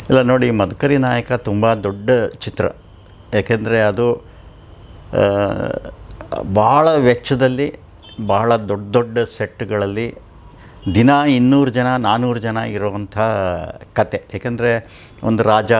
ಇಲ್ಲ ನೋಡಿ ಮದಕರಿ ನಾಯಕ ತುಂಬ ದೊಡ್ಡ ಚಿತ್ರ ಯಾಕೆಂದರೆ ಅದು ಆ, ಭಾಳ ವೆಚ್ಚದಲ್ಲಿ ಭಾಳ ದೊಡ್ಡ ದೊಡ್ಡ ಸೆಟ್ಗಳಲ್ಲಿ ದಿನ ಇನ್ನೂರು ಜನ ನಾನ್ನೂರು ಜನ ಇರುವಂಥ ಕತೆ ಯಾಕೆಂದರೆ ಒಂದು ರಾಜ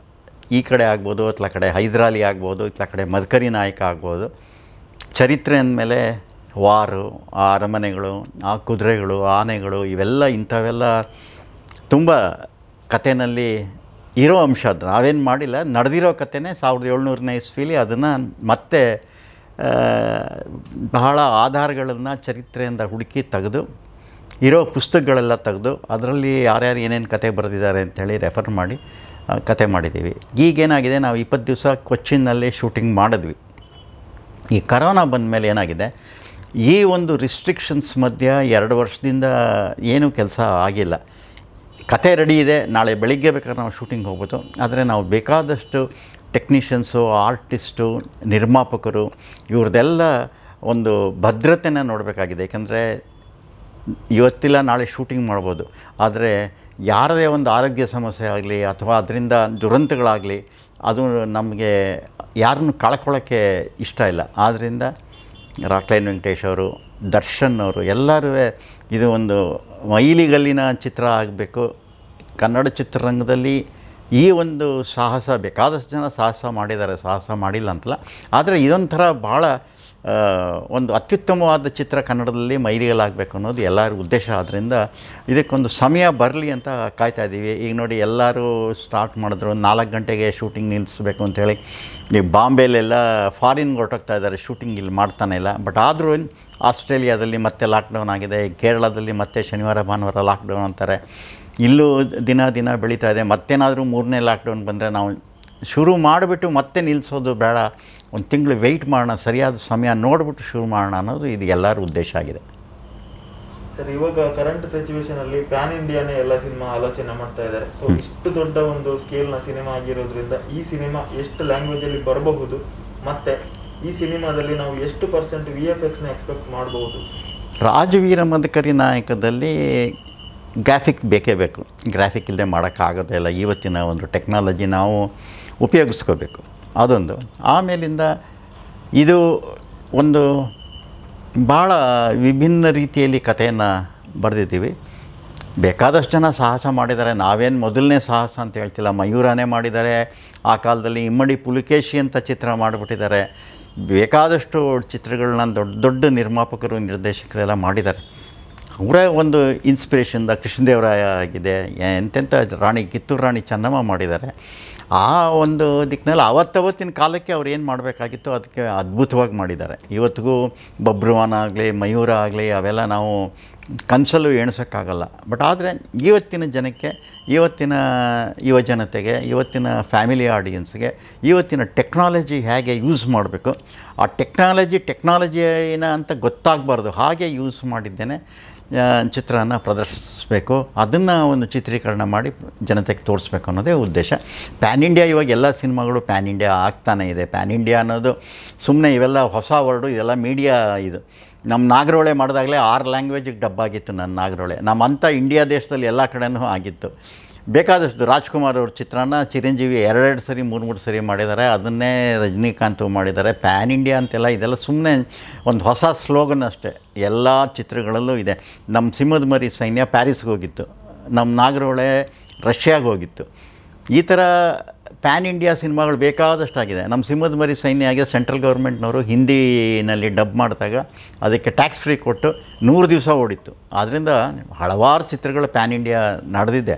ಈ ಕಡೆ ಆಗ್ಬೋದು ಇತ್ಲ ಕಡೆ ಹೈದರಾಲಿ ಆಗ್ಬೋದು ಇತ್ಲ ಕಡೆ ಮದಕರಿ ನಾಯಕ ಆಗ್ಬೋದು ಚರಿತ್ರೆ ಅಂದಮೇಲೆ ವಾರು ಆ ಅರಮನೆಗಳು ಆ ಕುದುರೆಗಳು ಆನೆಗಳು ಇವೆಲ್ಲ ಇಂಥವೆಲ್ಲ ತುಂಬ ಕಥೆನಲ್ಲಿ ಇರೋ ಅಂಶ ಅದು ನಾವೇನು ಮಾಡಿಲ್ಲ ನಡೆದಿರೋ ಕಥೆನೇ ಸಾವಿರದ ಏಳ್ನೂರನೇ ಇಸ್ವಿಲಿ ಅದನ್ನು ಮತ್ತೆ ಆ, ಬಹಳ ಆಧಾರಗಳನ್ನು ಚರಿತ್ರೆಯಿಂದ ಹುಡುಕಿ ತೆಗೆದು ಇರೋ ಪುಸ್ತಕಗಳೆಲ್ಲ ತೆಗೆದು ಅದರಲ್ಲಿ ಯಾರ್ಯಾರು ಏನೇನು ಕತೆ ಬರೆದಿದ್ದಾರೆ ಅಂಥೇಳಿ ರೆಫರ್ ಮಾಡಿ ಆ, ಕತೆ ಮಾಡಿದ್ದೀವಿ ಈಗೇನಾಗಿದೆ ನಾವು ಇಪ್ಪತ್ತು ದಿವಸ ಕೊಚ್ಚಿನಲ್ಲಿ ಶೂಟಿಂಗ್ ಮಾಡಿದ್ವಿ ಈ ಕರೋನಾ ಬಂದ ಮೇಲೆ ಏನಾಗಿದೆ ಈ ಒಂದು ರಿಸ್ಟ್ರಿಕ್ಷನ್ಸ್ ಮಧ್ಯ ಎರಡು ವರ್ಷದಿಂದ ಏನೂ ಕೆಲಸ ಆಗಿಲ್ಲ ಕತೆ ರೆಡಿ ಇದೆ ನಾಳೆ ಬೆಳಿಗ್ಗೆ ಬೇಕಾದ್ರೆ ನಾವು ಶೂಟಿಂಗ್ ಹೋಗ್ಬೋದು ಆದರೆ ನಾವು ಬೇಕಾದಷ್ಟು ಟೆಕ್ನಿಷಿಯನ್ಸು ಆರ್ಟಿಸ್ಟು ನಿರ್ಮಾಪಕರು ಇವ್ರದ್ದೆಲ್ಲ ಒಂದು ಭದ್ರತೆನ ನೋಡಬೇಕಾಗಿದೆ ಯಾಕಂದರೆ ಇವತ್ತಿಲ್ಲ ನಾಳೆ ಶೂಟಿಂಗ್ ಮಾಡ್ಬೋದು ಆದರೆ ಯಾರದೇ ಒಂದು ಆರೋಗ್ಯ ಸಮಸ್ಯೆ ಆಗಲಿ ಅಥವಾ ಅದರಿಂದ ದುರಂತಗಳಾಗಲಿ ಅದು ನಮಗೆ ಯಾರನ್ನು ಕಳ್ಕೊಳ್ಳೋಕ್ಕೆ ಇಷ್ಟ ಇಲ್ಲ ಆದ್ದರಿಂದ ರಾಕ್ಲೈನ್ ವೆಂಕಟೇಶ್ ಅವರು ದರ್ಶನ್ ಅವರು ಎಲ್ಲರೂ ಇದು ಒಂದು ಮೈಲಿಗಲ್ಲಿನ ಚಿತ್ರ ಆಗಬೇಕು ಕನ್ನಡ ಚಿತ್ರರಂಗದಲ್ಲಿ ಈ ಒಂದು ಸಾಹಸ ಬೇಕಾದಷ್ಟು ಜನ ಸಾಹಸ ಮಾಡಿದ್ದಾರೆ ಸಾಹಸ ಮಾಡಿಲ್ಲ ಅಂತಲ್ಲ ಆದರೆ ಇದೊಂಥರ ಭಾಳ ಆ, ಒಂದು ಅತ್ಯುತ್ತಮವಾದ ಚಿತ್ರ ಕನ್ನಡದಲ್ಲಿ ಮೈಲಿಗಲಾಗಬೇಕು ಅನ್ನೋದು ಎಲ್ಲರ ಉದ್ದೇಶ ಆದ್ದರಿಂದ ಇದಕ್ಕೊಂದು ಸಮಯ ಬರಲಿ ಅಂತ ಕಾಯ್ತಾ ಇದ್ದೀವಿ ಈಗ ನೋಡಿ ಎಲ್ಲರೂ ಸ್ಟಾರ್ಟ್ ಮಾಡಿದ್ರು ನಾಲ್ಕು ಗಂಟೆಗೆ ಶೂಟಿಂಗ್ ನಿಲ್ಲಿಸ್ಬೇಕು ಅಂತೇಳಿ ಈ ಬಾಂಬೆಲೆಲ್ಲ ಫಾರಿನ್ಗೆ ಹೊರಟೋಗ್ತಾ ಇದ್ದಾರೆ ಶೂಟಿಂಗ್ ಇಲ್ಲಿ ಮಾಡ್ತಾನೆ ಇಲ್ಲ ಬಟ್ ಆದರೂ ಆಸ್ಟ್ರೇಲಿಯಾದಲ್ಲಿ ಮತ್ತೆ ಲಾಕ್ಡೌನ್ ಆಗಿದೆ ಕೇರಳದಲ್ಲಿ ಮತ್ತೆ ಶನಿವಾರ ಭಾನುವಾರ ಲಾಕ್ಡೌನ್ ಅಂತಾರೆ ಇಲ್ಲೂ ದಿನ ದಿನ ಬೆಳೀತಾ ಇದೆ ಮತ್ತೇನಾದರೂ ಮೂರನೇ ಲಾಕ್ಡೌನ್ ಬಂದರೆ ನಾವು ಶುರು ಮಾಡಿಬಿಟ್ಟು ಮತ್ತೆ ನಿಲ್ಲಿಸೋದು ಬೇಡ ಒಂದು ತಿಂಗಳು ವೆಯ್ಟ್ ಮಾಡೋಣ ಸರಿಯಾದ ಸಮಯ ನೋಡಿಬಿಟ್ಟು ಶುರು ಮಾಡೋಣ ಅನ್ನೋದು ಇದು ಎಲ್ಲರ ಉದ್ದೇಶ ಆಗಿದೆ ಸರ್ ಇವಾಗ ಕರೆಂಟ್ ಸಿಚುವೇಶನ್ ಅಲ್ಲಿ ಪ್ಯಾನ್ ಇಂಡಿಯಾನೇ ಎಲ್ಲ ಸಿನಿಮಾ ಆಲೋಚನೆ ಮಾಡ್ತಾ ಇದ್ದಾರೆ ಸೊ ಇಷ್ಟು ದೊಡ್ಡ ಒಂದು ಸ್ಕೇಲ್ ನ ಸಿನಿಮಾ ಆಗಿರೋದ್ರಿಂದ ಈ ಸಿನಿಮಾ ಎಷ್ಟು ಲ್ಯಾಂಗ್ವೇಜ್ ಅಲ್ಲಿ ಬರಬಹುದು ಮತ್ತೆ ಈ ಸಿನಿಮಾದಲ್ಲಿ ನಾವು ಎಷ್ಟು ಪರ್ಸೆಂಟ್ ವಿ ಎಫ್ ಎಕ್ಸ್ ನ ಎಕ್ಸ್ಪೆಕ್ಟ್ ಮಾಡಬಹುದು ರಾಜವೀರ ಮದಕರಿ ನಾಯಕದಲ್ಲಿ ಗ್ರಾಫಿಕ್ ಬೇಕೇ ಬೇಕು ಗ್ರಾಫಿಕ್ ಇಲ್ಲದೆ ಮಾಡೋಕ್ಕಾಗೋದೇ ಇಲ್ಲ ಇವತ್ತಿನ ಒಂದು ಟೆಕ್ನಾಲಜಿ ನಾವು ಉಪಯೋಗಿಸ್ಕೋಬೇಕು ಅದೊಂದು ಆಮೇಲಿಂದ ಇದು ಒಂದು ಭಾಳ ವಿಭಿನ್ನ ರೀತಿಯಲ್ಲಿ ಕಥೆಯನ್ನು ಬರೆದಿದ್ದೀವಿ ಬೇಕಾದಷ್ಟು ಜನ ಸಾಹಸ ಮಾಡಿದ್ದಾರೆ ನಾವೇನು ಮೊದಲನೇ ಸಾಹಸ ಅಂತ ಹೇಳ್ತಿಲ್ಲ ಮಯೂರನೇ ಮಾಡಿದ್ದಾರೆ ಆ ಕಾಲದಲ್ಲಿ ಇಮ್ಮಡಿ ಪುಲಿಕೇಶಿ ಅಂತ ಚಿತ್ರ ಮಾಡಿಬಿಟ್ಟಿದ್ದಾರೆ ಬೇಕಾದಷ್ಟು ಚಿತ್ರಗಳನ್ನ ದೊಡ್ಡ ದೊಡ್ಡ ನಿರ್ಮಾಪಕರು ನಿರ್ದೇಶಕರೆಲ್ಲ ಮಾಡಿದ್ದಾರೆ ಅವರ ಒಂದು ಇನ್ಸ್ಪಿರೇಷನ್ದ ಕೃಷ್ಣದೇವರಾಯ ಆಗಿದೆ ಎಂತೆಂಥ ರಾಣಿ ಕಿತ್ತೂರು ರಾಣಿ ಚೆನ್ನಮ್ಮ ಮಾಡಿದ್ದಾರೆ ಆ ಒಂದು ದಿಕ್ಕಿನಲ್ಲಿ ಅವತ್ತವತ್ತಿನ ಕಾಲಕ್ಕೆ ಅವ್ರು ಏನು ಮಾಡಬೇಕಾಗಿತ್ತು ಅದಕ್ಕೆ ಅದ್ಭುತವಾಗಿ ಮಾಡಿದ್ದಾರೆ ಇವತ್ತಿಗೂ ಬಬ್ರುವಾನ ಆಗಲಿ ಮಯೂರ ಆಗಲಿ ಅವೆಲ್ಲ ನಾವು ಕನಸಲ್ಲೂ ಎಣಿಸೋಕ್ಕಾಗಲ್ಲ ಬಟ್ ಆದರೆ ಇವತ್ತಿನ ಜನಕ್ಕೆ ಇವತ್ತಿನ ಯುವ ಜನತೆಗೆ ಇವತ್ತಿನ ಫ್ಯಾಮಿಲಿ ಆಡಿಯನ್ಸ್ಗೆ ಇವತ್ತಿನ ಟೆಕ್ನಾಲಜಿ ಹೇಗೆ ಯೂಸ್ ಮಾಡಬೇಕು ಆ ಟೆಕ್ನಾಲಜಿ ಟೆಕ್ನಾಲಜಿನ ಅಂತ ಗೊತ್ತಾಗಬಾರ್ದು ಹಾಗೆ ಯೂಸ್ ಮಾಡಿದ್ದೇನೆ ಆ, ಚಿತ್ರನ ಪ್ರದರ್ಶಿಸಬೇಕು ಅದನ್ನು ಒಂದು ಚಿತ್ರೀಕರಣ ಮಾಡಿ ಜನತೆಗೆ ತೋರಿಸ್ಬೇಕು ಅನ್ನೋದೇ ಉದ್ದೇಶ ಪ್ಯಾನ್ ಇಂಡಿಯಾ ಇವಾಗ ಎಲ್ಲ ಸಿನಿಮಾಗಳು ಪ್ಯಾನ್ ಇಂಡಿಯಾ ಆಗ್ತಾನೇ ಇದೆ ಪ್ಯಾನ್ ಇಂಡಿಯಾ ಅನ್ನೋದು ಸುಮ್ಮನೆ ಇವೆಲ್ಲ ಹೊಸ ವರ್ಡು ಇದೆಲ್ಲ ಮೀಡಿಯಾ ಇದು ನಮ್ಮ ನಾಗರೋಳೆ ಮಾಡಿದಾಗಲೇ ಆರು ಲ್ಯಾಂಗ್ವೇಜಿಗೆ ಡಬ್ ಆಗಿತ್ತು ನನ್ನ ನಾಗರೋಳೆ ನಮ್ಮಂಥ ಇಂಡಿಯಾ ದೇಶದಲ್ಲಿ ಎಲ್ಲ ಕಡೆನೂ ಆಗಿತ್ತು ಬೇಕಾದಷ್ಟು ರಾಜ್ಕುಮಾರ್ ಅವ್ರ ಚಿತ್ರನ ಚಿರಂಜೀವಿ ಎರಡೆರಡು ಸರಿ ಮೂರು ಮೂರು ಸರಿ ಮಾಡಿದ್ದಾರೆ ಅದನ್ನೇ ರಜನಿಕಾಂತ್ ಮಾಡಿದ್ದಾರೆ ಪ್ಯಾನ್ ಇಂಡಿಯಾ ಅಂತೆಲ್ಲ ಇದೆಲ್ಲ ಸುಮ್ಮನೆ ಒಂದು ಹೊಸ ಸ್ಲೋಗನ್ ಅಷ್ಟೇ ಎಲ್ಲ ಚಿತ್ರಗಳಲ್ಲೂ ಇದೆ ನಮ್ಮ ಸಿಂಹದ ಮರಿ ಸೈನ್ಯ ಪ್ಯಾರಿಸ್ಗೆ ಹೋಗಿತ್ತು ನಮ್ಮ ನಾಗರೋಳೆ ರಷ್ಯಾಗೆ ಹೋಗಿತ್ತು ಈ ಥರ ಪ್ಯಾನ್ ಇಂಡಿಯಾ ಸಿನಿಮಾಗಳು ಬೇಕಾದಷ್ಟಾಗಿದೆ ನಮ್ಮ ಸಿಂಹದ ಮರಿ ಸೈನ್ಯಗೆ ಸೆಂಟ್ರಲ್ ಗೌರ್ಮೆಂಟ್ನವರು ಹಿಂದಿನಲ್ಲಿ ಡಬ್ ಮಾಡಿದಾಗ ಅದಕ್ಕೆ ಟ್ಯಾಕ್ಸ್ ಫ್ರೀ ಕೊಟ್ಟು ನೂರು ದಿವಸ ಓಡಿತ್ತು ಆದ್ದರಿಂದ ಹಲವಾರು ಚಿತ್ರಗಳು ಪ್ಯಾನ್ ಇಂಡಿಯಾ ನಡೆದಿದೆ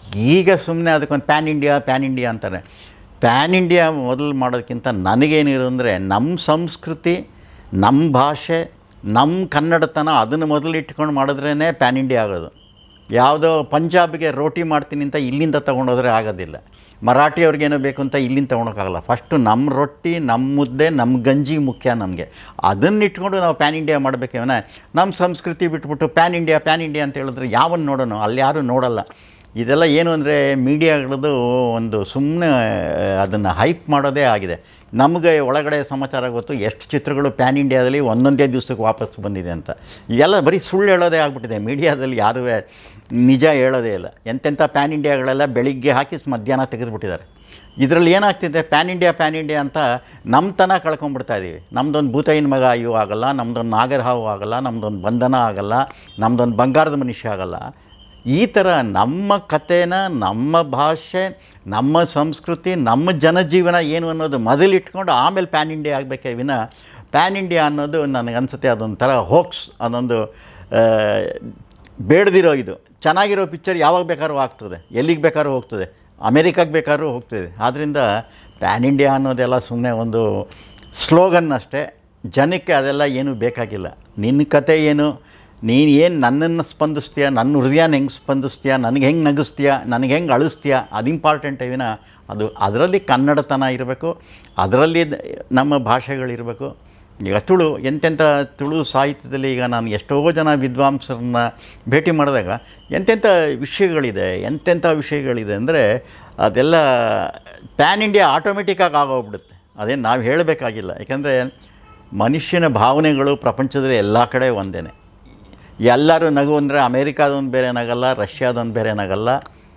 ಈಗ ಸುಮ್ಮನೆ ಅದಕ್ಕೊಂದು ಪ್ಯಾನ್ ಇಂಡಿಯಾ ಪ್ಯಾನ್ ಇಂಡಿಯಾ ಅಂತಾರೆ ಪ್ಯಾನ್ ಇಂಡಿಯಾ ಮೊದಲು ಮಾಡೋದಕ್ಕಿಂತ ನನಗೇನಿರು ಅಂದರೆ ನಮ್ಮ ಸಂಸ್ಕೃತಿ ನಮ್ಮ ಭಾಷೆ ನಮ್ಮ ಕನ್ನಡತನ ಅದನ್ನು ಮೊದಲು ಇಟ್ಕೊಂಡು ಮಾಡಿದ್ರೇ ಪ್ಯಾನ್ ಇಂಡಿಯಾ ಆಗೋದು ಯಾವುದೋ ಪಂಜಾಬ್ಗೆ ರೋಟಿ ಮಾಡ್ತೀನಿ ಅಂತ ಇಲ್ಲಿಂದ ತೊಗೊಂಡೋದ್ರೆ ಆಗೋದಿಲ್ಲ ಮರಾಠಿಯವ್ರಿಗೇನೋ ಬೇಕು ಅಂತ ಇಲ್ಲಿಂದ ತೊಗೊಳಕ್ಕಾಗಲ್ಲ ಫಸ್ಟು ನಮ್ಮ ರೊಟ್ಟಿ ನಮ್ಮ ಮುದ್ದೆ ನಮ್ಮ ಗಂಜಿ ಮುಖ್ಯ ನಮಗೆ ಅದನ್ನ ಇಟ್ಕೊಂಡು ನಾವು ಪ್ಯಾನ್ ಇಂಡಿಯಾ ಮಾಡಬೇಕೇವನ ನಮ್ಮ ಸಂಸ್ಕೃತಿ ಬಿಟ್ಬಿಟ್ಟು ಪ್ಯಾನ್ ಇಂಡಿಯಾ ಪ್ಯಾನ್ ಇಂಡಿಯಾ ಅಂತ ಹೇಳಿದ್ರೆ ಯಾವನ್ನ ನೋಡೋಣ ಅಲ್ಲಿ ಯಾರೂ ನೋಡಲ್ಲ ಇದೆಲ್ಲ ಏನು ಅಂದರೆ ಮೀಡಿಯಾಗಳದ್ದು ಒಂದು ಸುಮ್ಮನೆ ಅದನ್ನು ಹೈಪ್ ಮಾಡೋದೇ ಆಗಿದೆ ನಮಗೆ ಒಳಗಡೆ ಸಮಾಚಾರ ಗೊತ್ತು ಎಷ್ಟು ಚಿತ್ರಗಳು ಪ್ಯಾನ್ ಇಂಡಿಯಾದಲ್ಲಿ ಒಂದೊಂದೇ ದಿವಸಕ್ಕೆ ವಾಪಸ್ ಬಂದಿದೆ ಅಂತ ಎಲ್ಲ ಬರೀ ಸುಳ್ಳು ಹೇಳೋದೇ ಆಗ್ಬಿಟ್ಟಿದೆ ಮೀಡಿಯಾದಲ್ಲಿ ಯಾರೂ ನಿಜ ಹೇಳೋದೇ ಇಲ್ಲ ಎಂತೆಂಥ ಪ್ಯಾನ್ ಇಂಡಿಯಾಗಳೆಲ್ಲ ಬೆಳಿಗ್ಗೆ ಹಾಕಿ ಮಧ್ಯಾಹ್ನ ತೆಗೆದುಬಿಟ್ಟಿದ್ದಾರೆ ಇದರಲ್ಲಿ ಏನಾಗ್ತಿದೆ ಪ್ಯಾನ್ ಇಂಡಿಯಾ ಪ್ಯಾನ್ ಇಂಡಿಯಾ ಅಂತ ನಮ್ಮತನ ಕಳ್ಕೊಂಡ್ಬಿಡ್ತಾ ಇದ್ದೀವಿ ನಮ್ಮದೊಂದು ಭೂತೈನ ಮಗ ಅಯ್ಯೋ ಆಗಲ್ಲ ನಮ್ಮದೊಂದು ನಾಗರಹಾವು ಆಗಲ್ಲ ನಮ್ಮದೊಂದು ಬಂಧನ ಆಗಲ್ಲ ನಮ್ಮದೊಂದು ಬಂಗಾರದ ಮನುಷ್ಯ ಆಗಲ್ಲ ಈ ಥರ ನಮ್ಮ ಕಥೆನ ನಮ್ಮ ಭಾಷೆ ನಮ್ಮ ಸಂಸ್ಕೃತಿ ನಮ್ಮ ಜನಜೀವನ ಏನು ಅನ್ನೋದು ಮೊದಲಿಟ್ಕೊಂಡು ಆಮೇಲೆ ಪ್ಯಾನ್ ಇಂಡಿಯಾ ಆಗಬೇಕೇ ವಿನ ಪ್ಯಾನ್ ಇಂಡಿಯಾ ಅನ್ನೋದು ನನಗನ್ಸುತ್ತೆ ಅದೊಂಥರ ಹೋಕ್ಸ್ ಅದೊಂದು ಆ, ಬೇಡದಿರೋ ಇದು ಚೆನ್ನಾಗಿರೋ ಪಿಕ್ಚರ್ ಯಾವಾಗ ಬೇಕಾದ್ರೂ ಆಗ್ತದೆ ಎಲ್ಲಿಗೆ ಬೇಕಾದ್ರೂ ಹೋಗ್ತದೆ ಅಮೇರಿಕಾಗೆ ಬೇಕಾದ್ರೂ ಹೋಗ್ತದೆ ಆದ್ದರಿಂದ ಪ್ಯಾನ್ ಇಂಡಿಯಾ ಅನ್ನೋದೆಲ್ಲ ಸುಮ್ಮನೆ ಒಂದು ಸ್ಲೋಗನ್ ಅಷ್ಟೇ ಜನಕ್ಕೆ ಅದೆಲ್ಲ ಏನೂ ಬೇಕಾಗಿಲ್ಲ ನಿನ್ನ ಕತೆ ಏನು ನೀನು ಏನು ನನ್ನನ್ನು ಸ್ಪಂದಿಸ್ತೀಯ ನನ್ನ ಹೃದಯನ ಹೆಂಗೆ ಸ್ಪಂದಿಸ್ತೀಯ ನನಗೆ ಹೆಂಗೆ ನಗಿಸ್ತೀಯ ನನಗೆ ಹೆಂಗೆ ಅಳಿಸ್ತೀಯ ಅದು ಇಂಪಾರ್ಟೆಂಟ್ ವಿನ ಅದು ಅದರಲ್ಲಿ ಕನ್ನಡತನ ಇರಬೇಕು ಅದರಲ್ಲಿ ದ- ನಮ್ಮ ಭಾಷೆಗಳಿರಬೇಕು ಈಗ ತುಳು ಎಂತೆಂಥ ತುಳು ಸಾಹಿತ್ಯದಲ್ಲಿ ಈಗ ನಾನು ಎಷ್ಟೋ ಜನ ವಿದ್ವಾಂಸರನ್ನ ಭೇಟಿ ಮಾಡಿದಾಗ ಎಂತೆಂಥ ವಿಷಯಗಳಿದೆ ಎಂತೆಂಥ ವಿಷಯಗಳಿದೆ ಅಂದರೆ ಅದೆಲ್ಲ ಪ್ಯಾನ್ ಇಂಡಿಯಾ ಆಟೋಮೆಟಿಕ್ಕಾಗಿ ಆಗೋಗ್ಬಿಡುತ್ತೆ ಅದೇನು ನಾವು ಹೇಳಬೇಕಾಗಿಲ್ಲ ಯಾಕೆಂದರೆ ಮನುಷ್ಯನ ಭಾವನೆಗಳು ಪ್ರಪಂಚದಲ್ಲಿ ಎಲ್ಲ ಕಡೆ ಒಂದೇ ಎಲ್ಲರೂ ನಗು ಅಂದರೆ ಅಮೇರಿಕಾದೊಂದು ಬೇರೆ ನಗಲ್ಲ ರಷ್ಯಾದೊಂದು ಬೇರೆ ನಗಲ್ಲ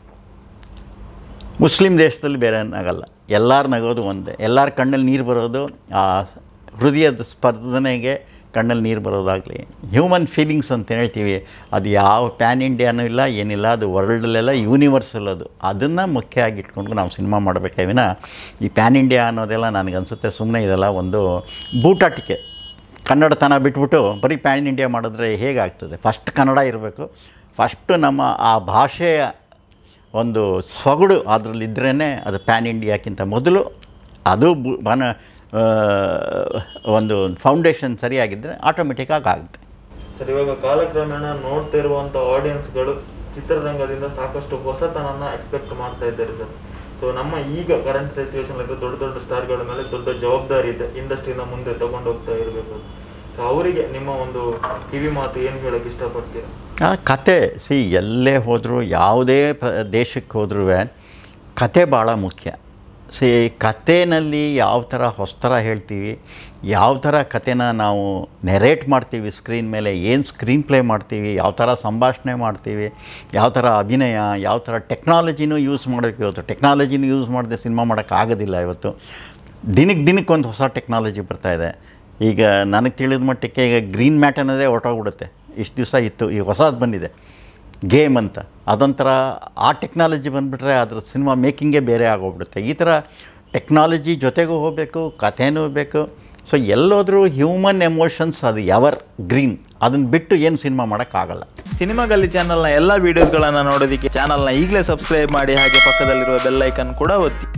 ಮುಸ್ಲಿಂ ದೇಶದಲ್ಲಿ ಬೇರೆ ನಗಲ್ಲ ಎಲ್ಲರ ನಗೋದು ಒಂದೇ ಎಲ್ಲರ ಕಣ್ಣಲ್ಲಿ ನೀರು ಬರೋದು ಆ ಹೃದಯದ ಸ್ಪರ್ಧನೆಗೆ ಕಣ್ಣಲ್ಲಿ ನೀರು ಬರೋದಾಗಲಿ ಹ್ಯೂಮನ್ ಫೀಲಿಂಗ್ಸ್ ಅಂತ ಹೇಳ್ತೀವಿ ಅದು ಯಾವ ಪ್ಯಾನ್ ಇಂಡಿಯಾನೂ ಇಲ್ಲ ಏನಿಲ್ಲ ಅದು ವರ್ಲ್ಡಲ್ಲೆಲ್ಲ ಯೂನಿವರ್ಸಲ್ ಅದು ಅದನ್ನು ಮುಖ್ಯ ಆಗಿ ಇಟ್ಕೊಂಡು ನಾವು ಸಿನಿಮಾ ಮಾಡಬೇಕೇ ವಿನ ಈ ಪ್ಯಾನ್ ಇಂಡಿಯಾ ಅನ್ನೋದೆಲ್ಲ ನನಗನ್ಸುತ್ತೆ ಸುಮ್ಮನೆ ಇದೆಲ್ಲ ಒಂದು ಬೂಟಾಟಿಕೆ ಕನ್ನಡತನ ಬಿಟ್ಬಿಟ್ಟು ಬರೀ ಪ್ಯಾನ್ ಇಂಡಿಯಾ ಮಾಡಿದ್ರೆ ಹೇಗಾಗ್ತದೆ ಫಸ್ಟ್ ಕನ್ನಡ ಇರಬೇಕು ಫಸ್ಟು ನಮ್ಮ ಆ ಭಾಷೆಯ ಒಂದು ಸೊಗಡು ಅದರಲ್ಲಿದ್ರೇ ಅದು ಪ್ಯಾನ್ ಇಂಡಿಯಾಕ್ಕಿಂತ ಮೊದಲು ಅದು ಬು- ಬನ ಆ, ಒಂದು ಫೌಂಡೇಶನ್ ಸರಿಯಾಗಿದ್ದರೆ ಆಟೋಮೆಟಿಕ್ಕಾಗಿ ಆಗುತ್ತೆ ಸರ್ ಇವಾಗ ಕಾಲಕ್ರಮೇಣ ನೋಡ್ತಾ ಇರುವಂತ ಆಡಿಯನ್ಸ್ಗಳು ಚಿತ್ರರಂಗದಿಂದ ಸಾಕಷ್ಟು ಹೊಸತನನ್ನ ಎಕ್ಸ್ಪೆಕ್ಟ್ ಮಾಡ್ತಾ ಇದ್ದಾರೆ ಸರ್ ಸೊ ನಮ್ಮ ಈಗ ಕರೆಂಟ್ ಸಿಚುವೇಶನ್ ದೊಡ್ಡ ದೊಡ್ಡ ಸ್ಟಾರ್ಗಳ ಮೇಲೆ ದೊಡ್ಡ ಜವಾಬ್ದಾರಿ ಇದೆ ಇಂಡಸ್ಟ್ರಿನ ಮುಂದೆ ತಗೊಂಡು ಹೋಗ್ತಾ ಇರಬೇಕು ಸೊ ಅವರಿಗೆ ನಿಮ್ಮ ಒಂದು ಕಿವಿ ಮಾತು ಏನು ಹೇಳಕ್ ಇಷ್ಟಪಡ್ತೀರಾ ಆ ಕತೆ ಸಿ ಎಲ್ಲೇ ಹೋದರೂ ಯಾವುದೇ ಪ್ರ ದೇಶಕ್ಕೆ ಹೋದ್ರೂ ಕತೆ ಭಾಳ ಮುಖ್ಯ ಸಿ ಕಥೆನಲ್ಲಿ ಯಾವ ಥರ ಹೊಸ್ತರ ಹೇಳ್ತೀವಿ ಯಾವ ಥರ ಕತೆನ ನಾವು ನೆರೇಟ್ ಮಾಡ್ತೀವಿ ಸ್ಕ್ರೀನ್ ಮೇಲೆ ಏನು ಸ್ಕ್ರೀನ್ ಪ್ಲೇ ಮಾಡ್ತೀವಿ ಯಾವ ಥರ ಸಂಭಾಷಣೆ ಮಾಡ್ತೀವಿ ಯಾವ ಥರ ಅಭಿನಯ ಯಾವ ಥರ ಟೆಕ್ನಾಲಜಿನೂ ಯೂಸ್ ಮಾಡಬೇಕು ಇವತ್ತು ಟೆಕ್ನಾಲಜಿನೂ ಯೂಸ್ ಮಾಡದೆ ಸಿನಿಮಾ ಮಾಡೋಕ್ಕಾಗೋದಿಲ್ಲ ಇವತ್ತು ದಿನಕ್ಕೆ ದಿನಕ್ಕೆ ಒಂದು ಹೊಸ ಟೆಕ್ನಾಲಜಿ ಬರ್ತಾಯಿದೆ ಈಗ ನನಗೆ ತಿಳಿದ ಮಟ್ಟಕ್ಕೆ ಈಗ ಗ್ರೀನ್ ಮ್ಯಾಟ್ ಅನ್ನೋದೇ ಹೊರಟೋಗ್ಬಿಡುತ್ತೆ ಇಷ್ಟು ದಿವಸ ಇತ್ತು ಈಗ ಹೊಸದು ಬಂದಿದೆ ಗೇಮ್ ಅಂತ ಅದೊಂಥರ ಆ ಟೆಕ್ನಾಲಜಿ ಬಂದುಬಿಟ್ರೆ ಅದ್ರ ಸಿನಿಮಾ ಮೇಕಿಂಗೇ ಬೇರೆ ಆಗೋಗ್ಬಿಡುತ್ತೆ ಈ ಥರ ಟೆಕ್ನಾಲಜಿ ಜೊತೆಗೂ ಹೋಗಬೇಕು ಕಥೆನೂ ಬೇಕು ಸೊ ಎಲ್ಲೋದ್ರೂ ಹ್ಯೂಮನ್ ಎಮೋಷನ್ಸ್ ಅದು ಎವರ್ ಗ್ರೀನ್ ಅದನ್ನು ಬಿಟ್ಟು ಏನು ಸಿನಿಮಾ ಮಾಡೋಕ್ಕಾಗಲ್ಲ ಸಿನಿಮಾ ಗಲ್ಲಿ ಚಾನಲ್ನ ಎಲ್ಲ ವಿಡಿಯೋಸ್ಗಳನ್ನು ನೋಡೋದಕ್ಕೆ ಚಾನಲ್ನ ಈಗಲೇ ಸಬ್ಸ್ಕ್ರೈಬ್ ಮಾಡಿ ಹಾಗೆ ಪಕ್ಕದಲ್ಲಿರುವ ಬೆಲ್ ಐಕನ್ ಕೂಡ ಒತ್ತಿ